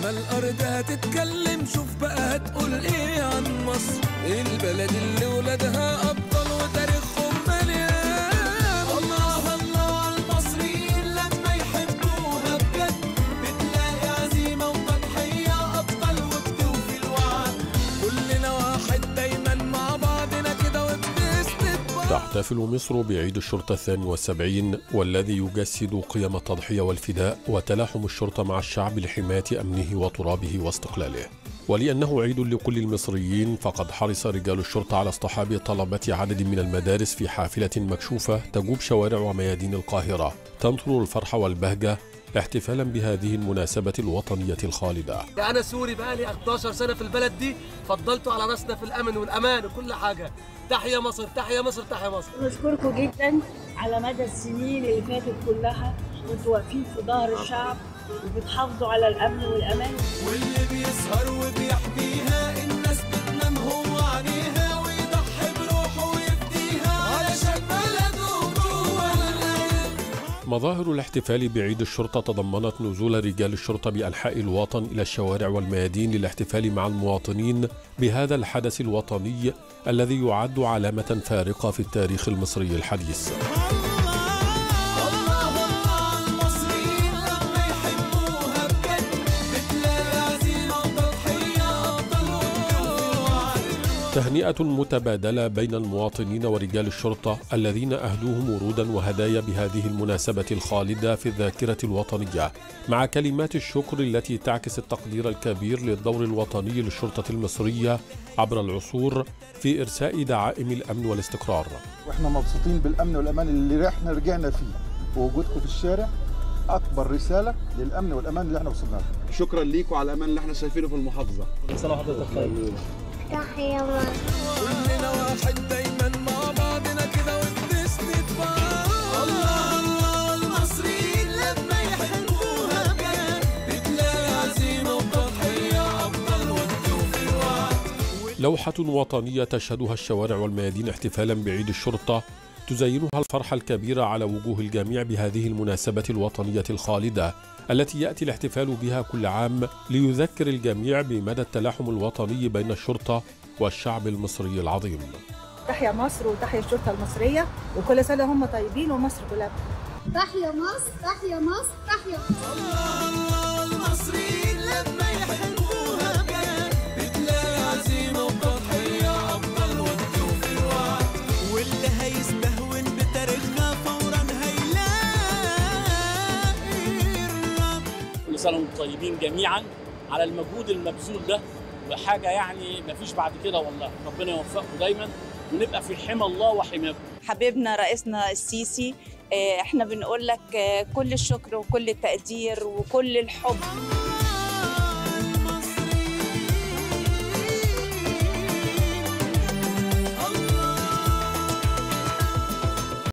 لما الارض هتتكلم شوف بقى هتقول ايه عن مصر البلد اللي ولادها ابطال وتاريخهم مليان الله الله على المصريين لما يحبوها بجد بتلاقي عزيمه وتضحيه ابطال وبتوفي الوعد كلنا واحد دايما مع بعضنا كده وبنسند بعض تحتفل مصر بعيد الشرطة الثاني والسبعين والذي يجسد قيم التضحية والفداء وتلاحم الشرطة مع الشعب لحماية أمنه وترابه واستقلاله ولأنه عيد لكل المصريين فقد حرص رجال الشرطة على اصطحاب طلبة عدد من المدارس في حافلة مكشوفة تجوب شوارع وميادين القاهرة تنثر الفرح والبهجة احتفالا بهذه المناسبة الوطنية الخالدة انا سوري بقالي 11 سنه في البلد دي فضلتوا على راسنا في الامن والامان وكل حاجه تحيا مصر تحيا مصر تحيا مصر بشكركم جدا على مدى السنين اللي فاتت كلها وانتوا واقفين في ظهر الشعب وبتحافظوا على الامن والامان واللي بيسهر وبيحميها الناس بتنام هو عليها ويضحي بروحه ويفديها علشان بلده جوه القلب مظاهر الاحتفال بعيد الشرطة تضمنت نزول رجال الشرطة بأنحاء الوطن إلى الشوارع والميادين للاحتفال مع المواطنين بهذا الحدث الوطني الذي يعد علامة فارقة في التاريخ المصري الحديث. الله الله على المصريين لما يحبوها بجد بتلاقي عزيمة وتضحية أبطال وبتوفي تهنئة متبادلة بين المواطنين ورجال الشرطة الذين أهدوهم ورودا وهدايا بهذه المناسبة الخالدة في الذاكرة الوطنية مع كلمات الشكر التي تعكس التقدير الكبير للدور الوطني للشرطة المصرية عبر العصور في إرساء دعائم الأمن والاستقرار واحنا مبسوطين بالامن والامان اللي احنا رجعنا فيه ووجودكم في الشارع اكبر رساله للامن والامان اللي احنا وصلنا له شكرا ليكم على الامان اللي احنا شايفينه في المحافظه تحيا مصر كلنا واحد دايما مع بعضنا كده وبنسند بعض الله الله المصريين لما يحبوها بجد بتلاقي عزيمة وتضحية أبطال وبتوفي الوعد لوحة وطنية تشهدها الشوارع والميادين احتفالا بعيد الشرطة تزينها الفرحة الكبيرة على وجوه الجميع بهذه المناسبة الوطنية الخالدة التي يأتي الاحتفال بها كل عام ليذكر الجميع بمدى التلاحم الوطني بين الشرطة والشعب المصري العظيم تحيا مصر وتحيا الشرطة المصرية وكل سنة هم طيبين ومصر كلها تحيا مصر تحيا مصر تحيا مصر الله الله المصريين لما يحبوها بجد بتلاقي عزيمة وتضحية أبطال وبتوفي الوعد واللي هيستهون بتاريخها فورا هيلاقي الرب كل سنه وانتم طيبين جميعا على المجهود المبذول ده وحاجه يعني مفيش بعد كده والله ربنا يوفقكم دايما ونبقى في حمى الله وحماكم حبيبنا رئيسنا السيسي آه، احنا بنقول لك آه، كل الشكر وكل التقدير وكل الحب